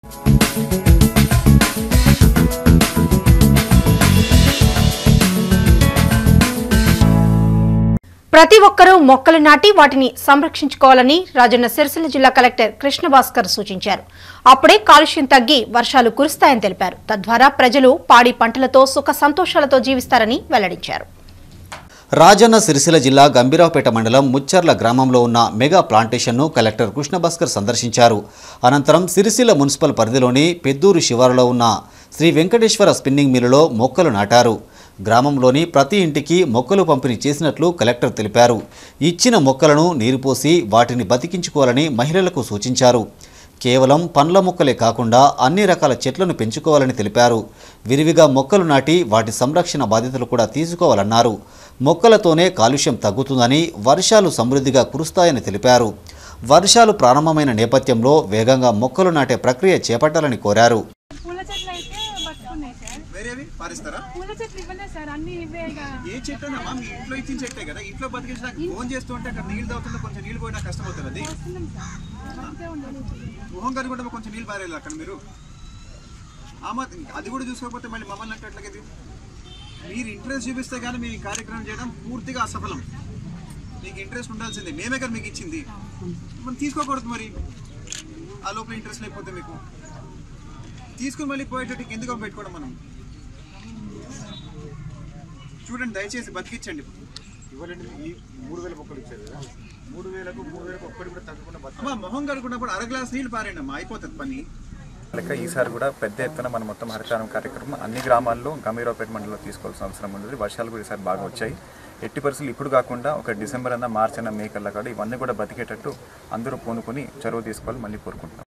ప్రతి ఒక్కరూ మొక్కలు నాటి వాటిని సంరక్షించుకోవాలని రాజన్న సిరిసిల్ల జిల్లా కలెక్టర్ కృష్ణ భాస్కర్ సూచించారు అప్పుడే కాలుష్యం తగ్గి వర్షాలు కురుస్తాయని తెలిపారు తద్వారా ప్రజలు పాడి పంటలతో సుఖ సంతోషాలతో జీవిస్తారని వెల్లడించారు రాజన్న సిరిసిల్ల జిల్లా గంభీరావుపేట మండలం ముచ్చర్ల గ్రామంలో ఉన్న మెగా ప్లాంటేషన్ను కలెక్టర్ కృష్ణభాస్కర్ సందర్శించారు అనంతరం సిరిసిల్ల మున్సిపల్ పరిధిలోని పెద్దూరు శివారులో ఉన్న శ్రీ వెంకటేశ్వర స్పిన్నింగ్ మిల్లులో మొక్కలు నాటారు గ్రామంలోని ప్రతి ఇంటికి మొక్కలు పంపిణీ చేసినట్లు కలెక్టర్ తెలిపారు ఇచ్చిన మొక్కలను నీరు పోసి వాటిని బతికించుకోవాలని మహిళలకు సూచించారు కేవలం పండ్ల మొక్కలే కాకుండా అన్ని రకాల చెట్లను పెంచుకోవాలని తెలిపారు విరివిగా మొక్కలు నాటి వాటి సంరక్షణ బాధ్యతలు కూడా తీసుకోవాలన్నారు మొక్కలతోనే కాలుష్యం తగ్గుతుందని వర్షాలు సమృద్ధిగా కురుస్తాయని తెలిపారు వర్షాలు ప్రారంభమైన నేపథ్యంలో వేగంగా మొక్కలు నాటే ప్రక్రియ చేపట్టాలని కోరారు పూల చెట్లు అయితే బతుకున్నాయి సార్ వేరేవి పారిస్తారా పూల చెట్లు ఇవ్వలేదు సార్ అన్ని ఇవే ఇక ఏ చెట్టు అమ్మా మీ ఇంట్లో ఇచ్చిన చెట్టే కదా ఇంట్లో బతికించడానికి ఫోన్ చేస్తూ ఉంటే అక్కడ నీళ్ళు తాగుతుంటే కొంచెం నీళ్ళు పోయినా కష్టం అవుతుంది అది వస్తున్నాం సార్ బతికే ఉండదు మొహం గారు కూడా కొంచెం నీళ్ళు పారేయాలి అక్కడ మీరు ఆమా అది కూడా చూసుకోకపోతే మళ్ళీ మమ్మల్ని అంటే ఎట్లాగది మీరు ఇంట్రెస్ట్ చూపిస్తే కానీ మీ కార్యక్రమం చేయడం పూర్తిగా అసఫలం మీకు ఇంట్రెస్ట్ ఉండాల్సిందే మేమే కదా మీకు ఇచ్చింది మనం తీసుకోకూడదు మరి ఆ లోపల ఇంట్రెస్ట్ లేకపోతే మీకు తీసుకుని మళ్ళీ పోయేటట్టుకి ఎందుకు పెట్టుకోవడం మనం చూడండి దయచేసి బతికించండి ఇవ్వాలంటే ఈ మూడు వేల మొక్కలు ఇచ్చారు కదా మూడు వేలకు మూడు వేలకు ఒక్కటి కూడా తగ్గకుండా బతక అమ్మా మొహం కడుకున్నప్పుడు అర గ్లాస్ నీళ్ళు పారండి అమ్మా అయిపోతుంది పని లెక్క ఈసారి కూడా పెద్ద ఎత్తున మన మొత్తం హరితారం కార్యక్రమం అన్ని గ్రామాల్లో గంభీరావుపేట మండలంలో తీసుకోవాల్సిన అవసరం ఉంది వర్షాలు కూడా ఈసారి బాగా వచ్చాయి ఎట్టి పరిస్థితులు ఇప్పుడు కాకుండా ఒక డిసెంబర్ అన్న మార్చి అన్న మే కల్లా కూడా ఇవన్నీ కూడా బతికేటట్టు అందరూ పూనుకొని చొరవ తీసుకోవాలి మళ్ళీ కోరుకుంటున్నాం